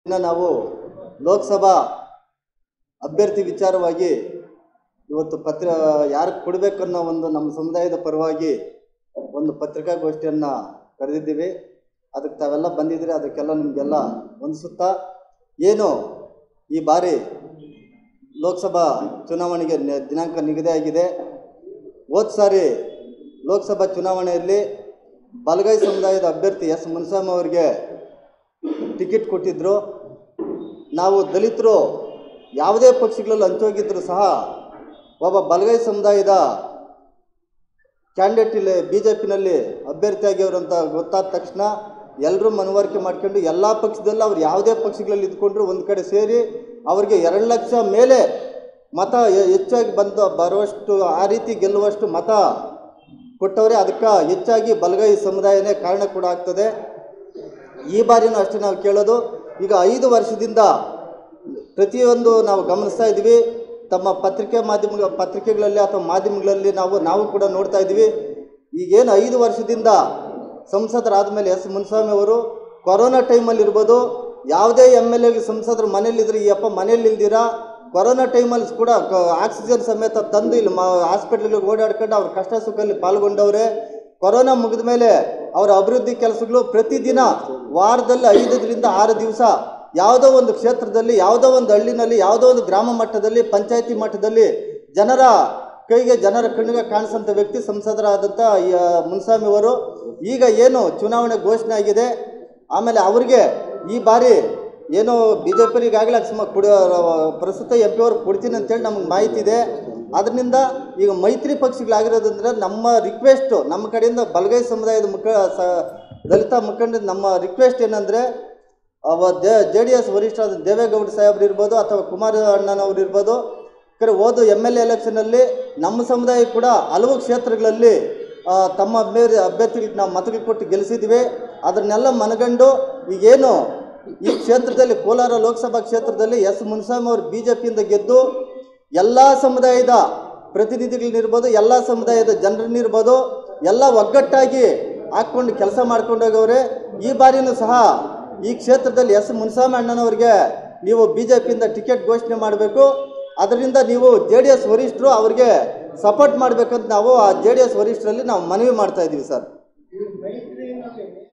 ಇನ್ನು ನಾವು ಲೋಕಸಭಾ ಅಭ್ಯರ್ಥಿ ವಿಚಾರವಾಗಿ ಇವತ್ತು ಪತ್ರ ಯಾರಿಗೆ ಕೊಡಬೇಕನ್ನೋ ಒಂದು ನಮ್ಮ ಸಮುದಾಯದ ಪರವಾಗಿ ಒಂದು ಪತ್ರಿಕಾಗೋಷ್ಠಿಯನ್ನು ಕರೆದಿದ್ದೀವಿ ಅದಕ್ಕೆ ತಾವೆಲ್ಲ ಬಂದಿದ್ದೀರಿ ಅದಕ್ಕೆಲ್ಲ ನಿಮಗೆಲ್ಲ ಹೊಂದಿಸುತ್ತಾ ಏನು ಈ ಬಾರಿ ಲೋಕಸಭಾ ಚುನಾವಣೆಗೆ ನೆ- ದಿನಾಂಕ ನಿಗದಿಯಾಗಿದೆ ಹೋದ ಸಾರಿ ಲೋಕಸಭಾ ಚುನಾವಣೆಯಲ್ಲಿ ಬಲಗೈ ಸಮುದಾಯದ ಅಭ್ಯರ್ಥಿ ಎಸ್ ಮುನ್ಸಾಮ್ ಅವರಿಗೆ ಟಿಕೆಟ್ ಕೊಟ್ಟಿದ್ದರು ನಾವು ದಲಿತರು ಯಾವುದೇ ಪಕ್ಷಗಳಲ್ಲಿ ಹಂಚೋಗಿದ್ದರೂ ಸಹ ಒಬ್ಬ ಬಲಗೈ ಸಮುದಾಯದ ಕ್ಯಾಂಡಿಡೇಟ್ ಇಲ್ಲಿ ಬಿ ಜೆ ಪಿನಲ್ಲಿ ಅಭ್ಯರ್ಥಿಯಾಗಿವರು ಅಂತ ಗೊತ್ತಾದ ತಕ್ಷಣ ಎಲ್ಲರೂ ಮನವರಿಕೆ ಮಾಡ್ಕೊಂಡು ಎಲ್ಲ ಪಕ್ಷದಲ್ಲೂ ಅವ್ರು ಯಾವುದೇ ಪಕ್ಷಗಳಲ್ಲಿ ಇದ್ಕೊಂಡ್ರು ಒಂದು ಕಡೆ ಸೇರಿ ಅವ್ರಿಗೆ ಎರಡು ಲಕ್ಷ ಮೇಲೆ ಮತ ಹೆ- ಹೆಚ್ಚಾಗಿ ಬಂದು ಬರುವಷ್ಟು ಆ ರೀತಿ ಗೆಲ್ಲುವಷ್ಟು ಮತ ಕೊಟ್ಟವ್ರೆ ಅದಕ್ಕೆ ಹೆಚ್ಚಾಗಿ ಬಲಗೈ ಸಮುದಾಯನೇ ಕಾರಣ ಕೂಡ ಆಗ್ತದೆ ಈ ಬಾರಿನೂ ಅಷ್ಟೇ ನಾವು ಕೇಳೋದು ಈಗ ಐದು ವರ್ಷದಿಂದ ಪ್ರತಿಯೊಂದು ನಾವು ಗಮನಿಸ್ತಾ ಇದ್ದೀವಿ ತಮ್ಮ ಪತ್ರಿಕೆ ಮಾಧ್ಯಮ ಪತ್ರಿಕೆಗಳಲ್ಲಿ ಅಥವಾ ಮಾಧ್ಯಮಗಳಲ್ಲಿ ನಾವು ನಾವು ಕೂಡ ನೋಡ್ತಾ ಇದ್ದೀವಿ ಈಗೇನು ಐದು ವರ್ಷದಿಂದ ಸಂಸದರಾದ ಮೇಲೆ ಎಸ್ ಮುನ್ಸ್ವಾಮಿ ಅವರು ಕೊರೋನಾ ಟೈಮಲ್ಲಿ ಇರ್ಬೋದು ಯಾವುದೇ ಎಮ್ ಎಲ್ ಎಗೆ ಸಂಸದರು ಮನೇಲಿದ್ರೆ ಈ ಅಪ್ಪ ಮನೇಲಿ ಇಲ್ದಿರಾ ಕೊರೋನಾ ಟೈಮಲ್ಲಿ ಕೂಡ ಕ- ಆಕ್ಸಿಜನ್ ಸಮೇತ ತಂದು ಇಲ್ಲಿ ಮಾ ಹಾಸ್ಪಿಟ್ಲಿಗೆ ಓಡಾಡ್ಕೊಂಡು ಅವ್ರ ಕಷ್ಟ ಸುಖದಲ್ಲಿ ಪಾಲ್ಗೊಂಡವ್ರೆ ಕೊರೋನಾ ಮುಗಿದ ಮೇಲೆ ಅವರ ಅಭಿವೃದ್ಧಿ ಕೆಲಸಗಳು ಪ್ರತಿದಿನ ವಾರದಲ್ಲಿ ಐದರಿಂದ ಆರು ದಿವಸ ಯಾವುದೋ ಒಂದು ಕ್ಷೇತ್ರದಲ್ಲಿ ಯಾವುದೋ ಒಂದು ಹಳ್ಳಿನಲ್ಲಿ ಯಾವುದೋ ಒಂದು ಗ್ರಾಮ ಮಟ್ಟದಲ್ಲಿ ಪಂಚಾಯತಿ ಮಟ್ಟದಲ್ಲಿ ಜನರ ಕೈಗೆ ಜನರ ಕಣ್ಣಿಗೆ ಕಾಣಿಸೋಂಥ ವ್ಯಕ್ತಿ ಸಂಸದರಾದಂಥ ಈ, ಆ, ಮುನ್ಸ್ವಾಮಿ ಅವರು ಈಗ ಏನು ಚುನಾವಣೆ ಘೋಷಣೆ ಆಗಿದೆ ಆಮೇಲೆ ಅವ್ರಿಗೆ ಈ ಬಾರಿ ಏನು ಬಿ ಜೆ ಪಿಯವ್ರು ಈಗಾಗಲೇ ಸುಮ್ಮ ಕೊಡ ಪ್ರಸ್ತುತ ಎಂ ಪಿ ಅವ್ರು ಕೊಡ್ತೀನಿ ಅಂತೇಳಿ ನಮಗೆ ಮಾಹಿತಿ ಇದೆ ಅದರಿಂದ ಈಗ ಮೈತ್ರಿ ಪಕ್ಷಗಳಾಗಿರೋದಂದ್ರೆ ನಮ್ಮ ರಿಕ್ವೆಸ್ಟು ನಮ್ಮ ಕಡೆಯಿಂದ ಬಲಗೈ ಸಮುದಾಯದ ಮುಖ ಸ ದಲಿತ ಮುಖಂಡ ನಮ್ಮ ರಿಕ್ವೆಸ್ಟ್ ಏನಂದರೆ ಅವ ಜೆ ಡಿ ಎಸ್ ವರಿಷ್ಠರಾದ ದೇವೇಗೌಡ ಸಾಹೇಬ್ರು ಇರ್ಬೋದು ಅಥವಾ ಕುಮಾರ ಅಣ್ಣನವ್ರು ಇರ್ಬೋದು ಕರೆ ಹೋದ ಎಮ್ ಎಲ್ ಎ ಎಲೆಕ್ಷನಲ್ಲಿ ನಮ್ಮ ಸಮುದಾಯ ಕೂಡ ಹಲವು ಕ್ಷೇತ್ರಗಳಲ್ಲಿ ಆ, ತಮ್ಮ ಮೇಲೆ ಅಭ್ಯರ್ಥಿಗಳಿಗೆ ನಾವು ಮತಗಳು ಕೊಟ್ಟು ಗೆಲ್ಲಿಸಿದ್ವಿ ಅದನ್ನೆಲ್ಲ ಮನಗಂಡು ಈಗೇನು ಈ ಕ್ಷೇತ್ರದಲ್ಲಿ ಕೋಲಾರ ಲೋಕಸಭಾ ಕ್ಷೇತ್ರದಲ್ಲಿ ಎಸ್ ಮುನ್ಸ್ವಾಮಿ ಅವರು ಬಿ ಜೆ ಪಿಯಿಂದ ಗೆದ್ದು ಎಲ್ಲ ಸಮುದಾಯದ ಪ್ರತಿನಿಧಿಗಳನ್ನಿರ್ಬೋದು ಎಲ್ಲ ಸಮುದಾಯದ ಜನರನ್ನಿರ್ಬೋದು ಎಲ್ಲ ಒಗ್ಗಟ್ಟಾಗಿ ಹಾಕ್ಕೊಂಡು ಕೆಲಸ ಮಾಡ್ಕೊಂಡು ಹೋಗವ್ರೆ ಈ ಬಾರಿನೂ ಸಹ ಈ ಕ್ಷೇತ್ರದಲ್ಲಿ ಎಸ್ ಮುನ್ಸ್ವಾಮಿ ಅಣ್ಣನವ್ರಿಗೆ ನೀವು ಬಿ ಜೆ ಪಿಯಿಂದ ಟಿಕೆಟ್ ಘೋಷಣೆ ಮಾಡಬೇಕು ಅದರಿಂದ ನೀವು ಜೆ ಡಿ ಎಸ್ ವರಿಷ್ಠರು ಅವ್ರಿಗೆ ಸಪೋರ್ಟ್ ಮಾಡಬೇಕಂತ ನಾವು ಆ ಜೆ ಡಿ ಎಸ್ ವರಿಷ್ಠರಲ್ಲಿ ನಾವು ಮನವಿ ಮಾಡ್ತಾ ಇದ್ದೀವಿ ಸರ್ ಈ ಮೈತ್ರಿನಲ್ಲಿ